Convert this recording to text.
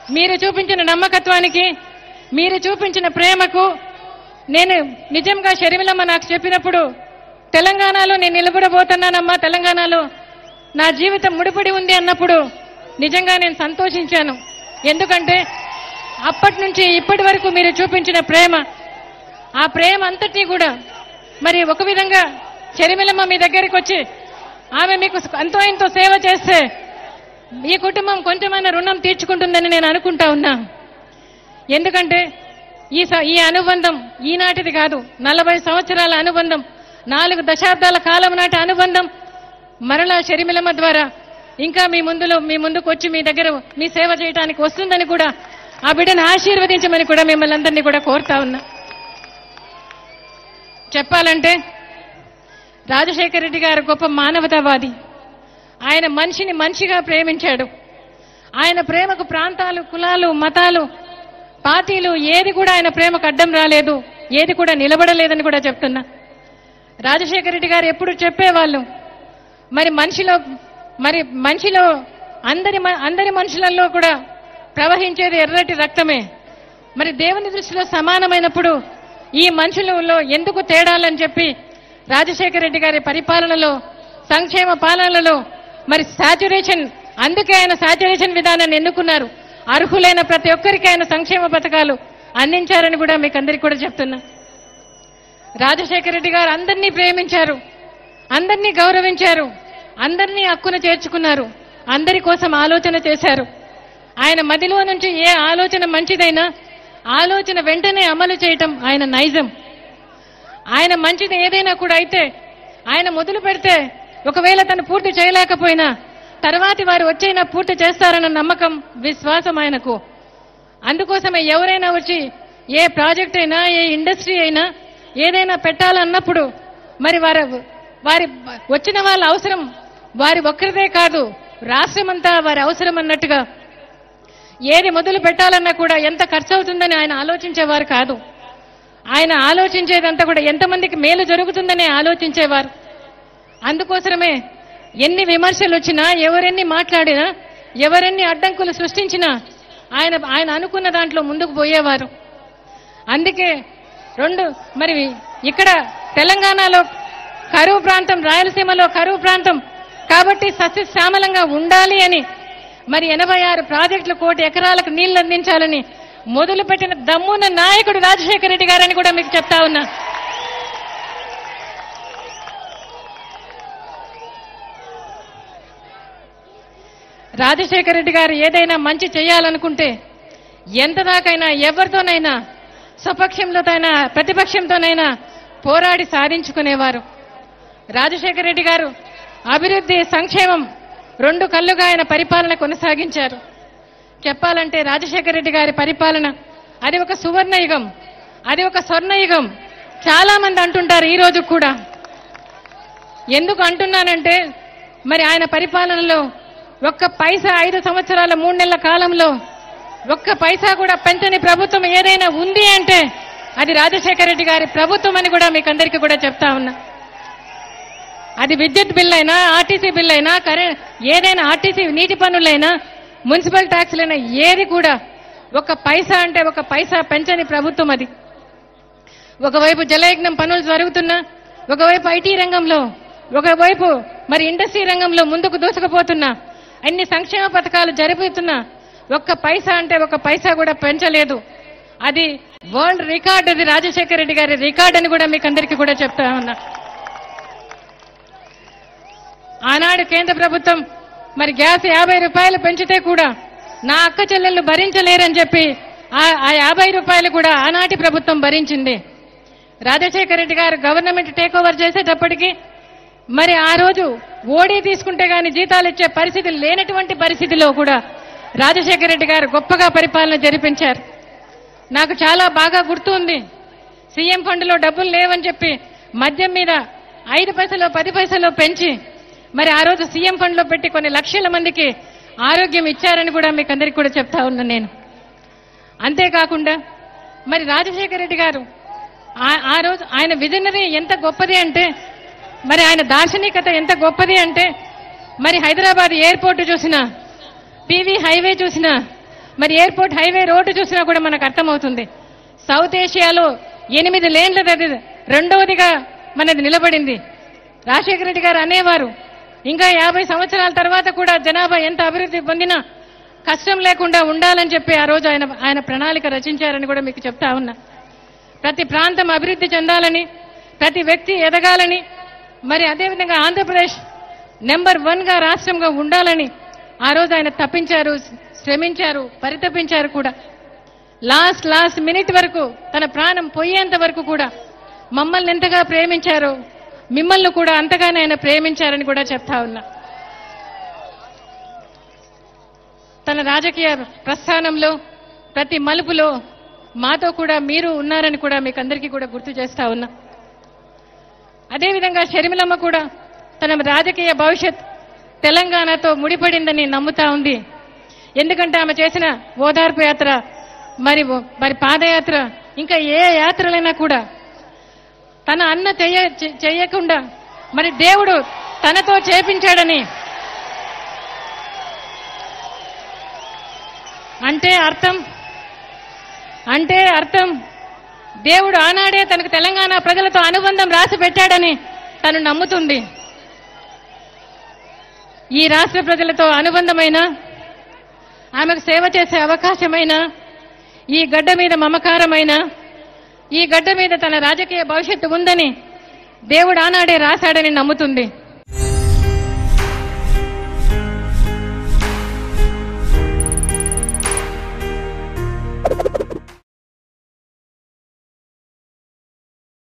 మీరు చూపించిన నమ్మకత్వానికి మీరు చూపించిన ప్రేమకు నేను నిజంగా షర్మిలమ్మ నాకు చెప్పినప్పుడు తెలంగాణలో నేను నిలబడబోతున్నానమ్మా తెలంగాణలో నా జీవితం ముడిపడి ఉంది అన్నప్పుడు నిజంగా నేను సంతోషించాను ఎందుకంటే అప్పటి నుంచి ఇప్పటి వరకు మీరు చూపించిన ప్రేమ ఆ ప్రేమ అంతటినీ కూడా మరి ఒక విధంగా షర్మిలమ్మ మీ దగ్గరికి వచ్చి ఆమె మీకు ఎంతో ఎంతో సేవ చేస్తే మీ కుటుంబం కొంచెమైనా రుణం తీర్చుకుంటుందని నేను అనుకుంటా ఉన్నా ఎందుకంటే ఈ స- ఈ అనుబంధం ఈనాటిది కాదు నలభై సంవత్సరాల అనుబంధం నాలుగు దశాబ్దాల కాలం నాటి అనుబంధం మరలా షర్మిలమ్మ ద్వారా ఇంకా మీ ముందులో మీ ముందుకు వచ్చి మీ దగ్గర మీ సేవ చేయడానికి వస్తుందని కూడా ఆ బిడ్డను ఆశీర్వదించమని కూడా మిమ్మల్ని అందరినీ కూడా కోరుతా ఉన్నా చెప్పాలంటే రాజశేఖర రెడ్డి గారు గొప్ప మానవతావాది ఆయన మనిషిని మనిషిగా ప్రేమించాడు ఆయన ప్రేమకు ప్రాంతాలు కులాలు మతాలు పార్టీలు ఏది కూడా ఆయన ప్రేమకు అడ్డం రాలేదు ఏది కూడా నిలబడలేదని కూడా చెప్తున్నా రాజశేఖర రెడ్డి గారు ఎప్పుడు చెప్పేవాళ్ళు మరి మనిషిలో మరి మనిషిలో అందరి మ- అందరి మనుషులలో కూడా ప్రవహించేది ఎర్రటి రక్తమే మరి దేవుని దృష్టిలో సమానమైనప్పుడు ఈ మనుషులలో ఎందుకు తేడాలని చెప్పి రాజశేఖర రెడ్డి గారి పరిపాలనలో సంక్షేమ పాలనలో మరి సాచురేషన్ అందుకే ఆయన సాచురేషన్ విధానాన్ని ఎన్నుకున్నారు అర్హులైన ప్రతి ఒక్కరికి ఆయన సంక్షేమ పథకాలు అందించారని కూడా మీకు అందరికీ కూడా చెప్తున్నా రాజశేఖర రెడ్డి గారు అందరినీ ప్రేమించారు అందరినీ గౌరవించారు అందరినీ హక్కున చేర్చుకున్నారు అందరి కోసం ఆలోచన చేశారు ఆయన మదిలో నుంచి ఏ ఆలోచన మంచిదైనా ఆలోచన వెంటనే అమలు చేయటం ఆయన నైజం ఆయన మంచిది ఏదైనా కూడా అయితే ఆయన మొదలు పెడితే ఒకవేళ తను పూర్తి చేయలేకపోయినా తర్వాతి వారు వచ్చైనా పూర్తి చేస్తారన్న నమ్మకం విశ్వాసం ఆయనకు అందుకోసమే ఎవరైనా వచ్చి ఏ ప్రాజెక్ట్ అయినా ఏ ఇండస్ట్రీ అయినా ఏదైనా పెట్టాలన్నప్పుడు మరి వారి వారి వచ్చిన వాళ్ళ అవసరం వారి ఒక్కరిదే కాదు రాష్ట్రమంతా వారి అవసరం అన్నట్టుగా ఏది మొదలు పెట్టాలన్నా కూడా ఎంత ఖర్చు అవుతుందని ఆయన ఆలోచించేవారు కాదు ఆయన ఆలోచించేదంతా కూడా ఎంతమందికి మేలు జరుగుతుందని ఆలోచించేవారు అందుకోసమే ఎన్ని విమర్శలు వచ్చినా ఎవరెన్ని మాట్లాడినా ఎవరెన్ని అడ్డంకులు సృష్టించినా ఆయన ఆయన అనుకున్న దాంట్లో ముందుకు పోయేవారు అందుకే రెండు మరి ఇక్కడ తెలంగాణలో కరువు ప్రాంతం రాయలసీమలో కరువు ప్రాంతం కాబట్టి సస్యశ్యామలంగా ఉండాలి అని మరి ఎనభై ఆరు ప్రాజెక్టులు కోటి ఎకరాలకు నీళ్లు అందించాలని మొదలుపెట్టిన దమ్మున్న నాయకుడు రాజశేఖర రెడ్డి గారని కూడా మీకు చెప్తా ఉన్నా రాజశేఖర రెడ్డి గారు ఏదైనా మంచి చేయాలనుకుంటే ఎంత దాకైనా ఎవరితోనైనా స్వపక్షంలోతైనా ప్రతిపక్షంతోనైనా పోరాడి సాధించుకునేవారు రాజశేఖర రెడ్డి గారు అభివృద్ధి సంక్షేమం రెండు కళ్ళుగా ఆయన పరిపాలన కొనసాగించారు చెప్పాలంటే రాజశేఖర రెడ్డి గారి పరిపాలన అది ఒక సువర్ణ యుగం అది ఒక స్వర్ణయుగం చాలా మంది అంటుంటారు ఈ రోజు కూడా ఎందుకు అంటున్నానంటే మరి ఆయన పరిపాలనలో ఒక్క పైసా ఐదు సంవత్సరాల మూడు నెలల కాలంలో ఒక్క పైసా కూడా పెంచని ప్రభుత్వం ఏదైనా ఉంది అంటే అది రాజశేఖర రెడ్డి గారి ప్రభుత్వం అని కూడా మీకు అందరికీ కూడా చెప్తా ఉన్నా అది విద్యుత్ బిల్ అయినా ఆర్టీసీ బిల్ అయినా కరెంట్ ఏదైనా ఆర్టీసీ నీటి పన్నులైనా మున్సిపల్ ట్యాక్స్లైనా ఏది కూడా ఒక పైసా అంటే ఒక పైసా పెంచని ప్రభుత్వం అది ఒకవైపు జలయజ్ఞం పనులు జరుగుతున్నా ఒకవైపు ఐటీ రంగంలో ఒకవైపు మరి ఇండస్ట్రీ రంగంలో ముందుకు దూసుకుపోతున్నా అన్ని సంక్షేమ పథకాలు జరుపుతున్నా ఒక్క పైసా అంటే ఒక పైసా కూడా పెంచలేదు అది వరల్డ్ రికార్డ్ అది రాజశేఖర రెడ్డి గారి రికార్డ్ అని కూడా మీకు అందరికీ కూడా చెప్తా ఉన్నా ఆనాడు కేంద్ర ప్రభుత్వం మరి గ్యాస్ యాభై రూపాయలు పెంచితే కూడా నా అక్క చెల్లెళ్ళు భరించలేరని చెప్పి ఆ- ఆ యాభై రూపాయలు కూడా ఆనాటి ప్రభుత్వం భరించింది రాజశేఖర రెడ్డి గారు గవర్నమెంట్ టేక్ ఓవర్ చేసేటప్పటికి మరి ఆ రోజు ఓడీ తీసుకుంటే గాని జీతాలు ఇచ్చే పరిస్థితి లేనటువంటి పరిస్థితిలో కూడా రాజశేఖర రెడ్డి గారు గొప్పగా పరిపాలన జరిపించారు నాకు చాలా బాగా గుర్తు ఉంది సీఎం ఫండ్లో డబ్బులు లేవని చెప్పి మద్యం మీద ఐదు పైసలు పది పైసలు పెంచి మరి ఆ రోజు సీఎం ఫండ్లో పెట్టి కొన్ని లక్షల మందికి ఆరోగ్యం ఇచ్చారని కూడా మీకు అందరికీ కూడా చెప్తా ఉన్నా నేను అంతేకాకుండా మరి రాజశేఖర రెడ్డి గారు ఆ- ఆ రోజు ఆయన విజనరీ ఎంత గొప్పది అంటే మరి ఆయన దార్శనికత ఎంత గొప్పది అంటే మరి హైదరాబాద్ ఎయిర్పోర్ట్ చూసినా పీవీ హైవే చూసినా మరి ఎయిర్పోర్ట్ హైవే రోడ్డు చూసినా కూడా మనకు అర్థమవుతుంది సౌత్ ఏషియాలో ఎనిమిది లేన్లది రెండవదిగా మనది నిలబడింది రాజశేఖర రెడ్డి గారు అనేవారు ఇంకా యాభై సంవత్సరాల తర్వాత కూడా జనాభా ఎంత అభివృద్ధి పొందినా కష్టం లేకుండా ఉండాలని చెప్పి ఆ రోజు ఆయన ఆయన ప్రణాళిక రచించారని కూడా మీకు చెప్తా ఉన్నా ప్రతి ప్రాంతం అభివృద్ధి చెందాలని ప్రతి వ్యక్తి ఎదగాలని మరి అదేవిధంగా ఆంధ్రప్రదేశ్ నెంబర్ వన్ గా రాష్ట్రంగా ఉండాలని ఆ రోజు ఆయన తప్పించారు శ్రమించారు పరితపించారు కూడా లాస్ట్ లాస్ట్ మినిట్ వరకు తన ప్రాణం పోయేంత వరకు కూడా మమ్మల్ని ఎంతగా ప్రేమించారో మిమ్మల్ని కూడా అంతగానే ఆయన ప్రేమించారని కూడా చెప్తా ఉన్నా తన రాజకీయ ప్రస్థానంలో ప్రతి మలుపులో మాతో కూడా మీరు ఉన్నారని కూడా మీకు అందరికీ కూడా గుర్తు చేస్తా ఉన్నా అదేవిధంగా షర్మిలమ్మ కూడా తన రాజకీయ భవిష్యత్ తెలంగాణతో ముడిపడిందని నమ్ముతా ఉంది ఎందుకంటే ఆమె చేసిన ఓదార్పు యాత్ర మరి మరి పాదయాత్ర ఇంకా ఏ యాత్రలైనా కూడా తన అన్న చెయ్య చె- చెయ్యకుండా మరి దేవుడు తనతో చేపించాడని అంటే అర్థం అంటే అర్థం దేవుడు ఆనాడే తనకు తెలంగాణ ప్రజలతో అనుబంధం రాసి పెట్టాడని తను నమ్ముతుంది ఈ రాష్ట్ర ప్రజలతో అనుబంధమైన ఆమెకు సేవ చేసే అవకాశమైన ఈ గడ్డ మీద మమకారమైన ఈ గడ్డ మీద తన రాజకీయ భవిష్యత్తు ఉందని దేవుడు ఆనాడే రాశాడని నమ్ముతుంది